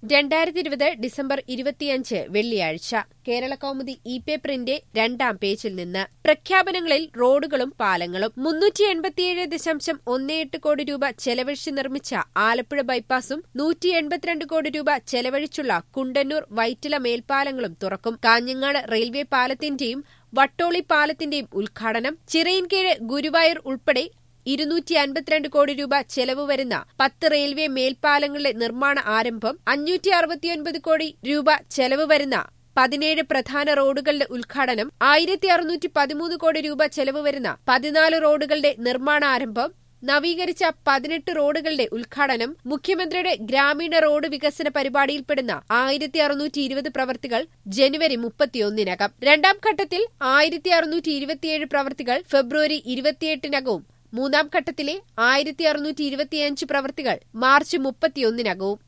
രണ്ടായിരത്തി ഇരുപത് ഡിസംബർ ഇരുപത്തിയഞ്ച് വെള്ളിയാഴ്ച കേരള കൗമുദി ഇ പേപ്പറിന്റെ രണ്ടാം പേജിൽ നിന്ന് പ്രഖ്യാപനങ്ങളിൽ റോഡുകളും പാലങ്ങളും മുന്നൂറ്റി എൺപത്തിയേഴ് ദശാംശം ഒന്ന് എട്ട് കോടി രൂപ ചെലവഴിച്ച് നിർമ്മിച്ച ആലപ്പുഴ ബൈപ്പാസും നൂറ്റി എൺപത്തിരണ്ട് കോടി രൂപ ചെലവഴിച്ചുള്ള കുണ്ടന്നൂർ വൈറ്റില മേൽപ്പാലങ്ങളും തുറക്കും കാഞ്ഞങ്ങാട് റെയിൽവേ പാലത്തിന്റെയും വട്ടോളി പാലത്തിന്റെയും ഉദ്ഘാടനം ചിറയിൻകീഴ് ഗുരുവായൂർ ഉൾപ്പെടെ ഇരുന്നൂറ്റി അൻപത്തിരണ്ട് കോടി രൂപ ചെലവ് വരുന്ന പത്ത് റെയിൽവേ മേൽപ്പാലങ്ങളുടെ നിർമ്മാണ ആരംഭം അഞ്ഞൂറ്റി അറുപത്തിയൊൻപത് കോടി രൂപ ചെലവ് വരുന്ന പതിനേഴ് പ്രധാന റോഡുകളുടെ ഉദ്ഘാടനം ആയിരത്തി അറുന്നൂറ്റി പതിമൂന്ന് കോടി രൂപ ചെലവ് വരുന്ന പതിനാല് റോഡുകളുടെ നിർമ്മാണാരംഭം നവീകരിച്ച പതിനെട്ട് റോഡുകളുടെ ഉദ്ഘാടനം മുഖ്യമന്ത്രിയുടെ ഗ്രാമീണ റോഡ് വികസന പരിപാടിയിൽപ്പെടുന്ന ആയിരത്തി അറുന്നൂറ്റി ഇരുപത് പ്രവൃത്തികൾ ജനുവരി മുപ്പത്തിയൊന്നിനകം രണ്ടാം ഘട്ടത്തിൽ ആയിരത്തി അറുന്നൂറ്റി ഇരുപത്തിയേഴ് പ്രവൃത്തികൾ ഫെബ്രുവരി ഇരുപത്തിയെട്ടിനകവും മൂന്നാം ഘട്ടത്തിലെ ആയിരത്തി അറുന്നൂറ്റി ഇരുപത്തിയഞ്ച് പ്രവൃത്തികൾ മാർച്ച് മുപ്പത്തിയൊന്നിനകവും